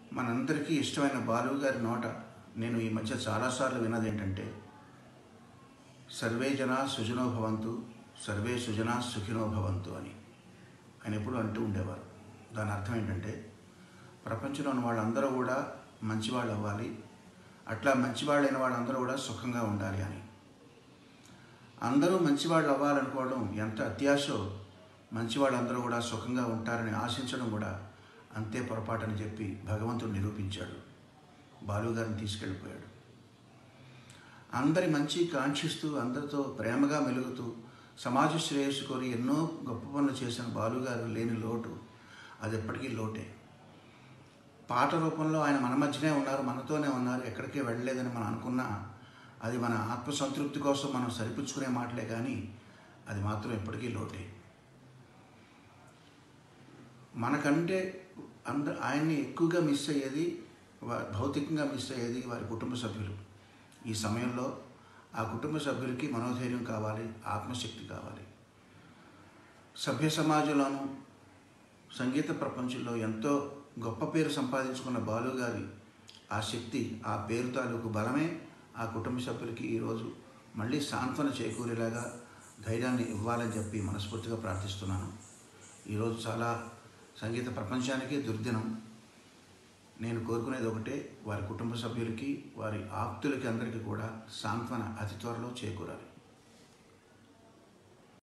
మనందరికీ ఇష్టమైన బాలు గారి నోట నేను ఈ మధ్య చాలాసార్లు విన్నది ఏంటంటే సర్వే జనా సుజనో భవంతు సర్వే సుజనా సుఖినో భవంతు అని ఆయన ఎప్పుడు అంటూ ఉండేవారు దాని అర్థం ఏంటంటే ప్రపంచంలో ఉన్న వాళ్ళందరూ కూడా మంచివాళ్ళు అవ్వాలి అట్లా మంచివాళ్ళైన వాళ్ళందరూ కూడా సుఖంగా ఉండాలి అని అందరూ మంచివాళ్ళు అవ్వాలనుకోవడం ఎంత అత్యాశో మంచివాళ్ళందరూ కూడా సుఖంగా ఉంటారని ఆశించడం కూడా అంతే పొరపాటని చెప్పి భగవంతుడు నిరూపించాడు బాలుగారిని తీసుకెళ్ళిపోయాడు అందరి మంచి కాంక్షిస్తూ అందరితో ప్రేమగా మెలుగుతూ సమాజ శ్రేయస్సు కోరి ఎన్నో గొప్ప పనులు చేసిన బాలుగారు లేని లోటు అది ఎప్పటికీ లోటే పాట రూపంలో ఆయన మన మధ్యనే ఉన్నారు మనతోనే ఉన్నారు ఎక్కడికి వెళ్ళలేదని మనం అనుకున్నా అది మన ఆత్మసంతృప్తి కోసం మనం సరిపుచ్చుకునే మాటలే కానీ అది మాత్రం ఎప్పటికీ లోటే మనకంటే అంద ఆయన్ని ఎక్కువగా మిస్ అయ్యేది వా- భౌతికంగా మిస్ అయ్యేది వారి కుటుంబ సభ్యులు ఈ సమయంలో ఆ కుటుంబ సభ్యులకి మనోధైర్యం కావాలి ఆత్మశక్తి కావాలి సభ్య సమాజంలోనూ సంగీత ప్రపంచంలో ఎంతో గొప్ప పేరు సంపాదించుకున్న బాలు గారి ఆ శక్తి ఆ పేరు తాలూకు బలమే ఆ కుటుంబ సభ్యులకి ఈరోజు మళ్ళీ సాంత్వన చేకూరేలాగా ధైర్యాన్ని ఇవ్వాలని చెప్పి మనస్ఫూర్తిగా ప్రార్థిస్తున్నాను ఈరోజు చాలా సంగీత ప్రపంచానికి దుర్దినం నేను కోరుకునేది ఒకటే వారి కుటుంబ సభ్యులకి వారి ఆప్తులకి అందరికీ కూడా సాంత్వన అతి త్వరలో చేకూరాలి